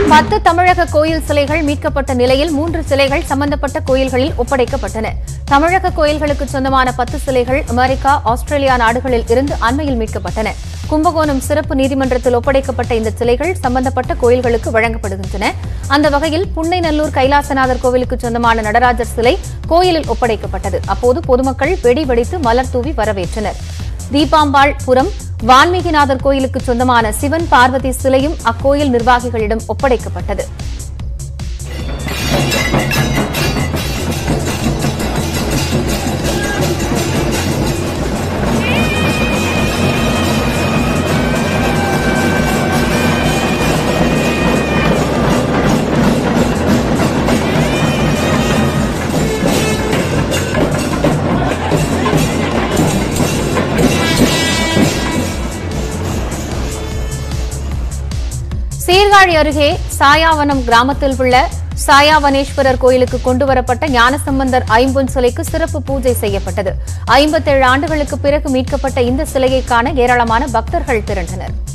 பத்து தமிழக கோயில் சிலைகள் மீட்கப்பட்ட நிலையில் மூன்று சிலைகள் சம்பந்தப்பட்ட கோயில்களில் ஒப்படைக்கப்பட்டன தமிழக கோயில்களுக்கு சொந்தமான பத்து சிலைகள் அமெரிக்கா ஆஸ்திரேலியா நாடுகளில் இருந்து அண்மையில் மீட்கப்பட்டன கும்பகோணம் சிறப்பு நீதிமன்றத்தில் ஒப்படைக்கப்பட்ட இந்த சிலைகள் சம்பந்தப்பட்ட கோயில்களுக்கு வழங்கப்படுகின்றன அந்த வகையில் புன்னைநல்லூர் கைலாசநாதர் கோவிலுக்கு சொந்தமான நடராஜர் சிலை கோயிலில் ஒப்படைக்கப்பட்டது அப்போது பொதுமக்கள் வெடி வெடித்து மலர் தூவி வரவேற்றனர் தீபாம்பாள் புரம் வான்மீகிநாதர் கோயிலுக்கு சொந்தமான சிவன் பார்வதி சிலையும் அக்கோயில் நிர்வாகிகளிடம் ஒப்படைக்கப்பட்டது சீர்காழி அருகே சாயாவனம் கிராமத்தில் உள்ள சாயாவனேஸ்வரர் கோயிலுக்கு கொண்டுவரப்பட்ட ஞானசம்பந்தர் ஐம்பொன் சிலைக்கு சிறப்பு பூஜை செய்யப்பட்டது ஐம்பத்தேழு ஆண்டுகளுக்கு பிறகு மீட்கப்பட்ட இந்த சிலையை காண ஏராளமான பக்தர்கள் திரண்டனர்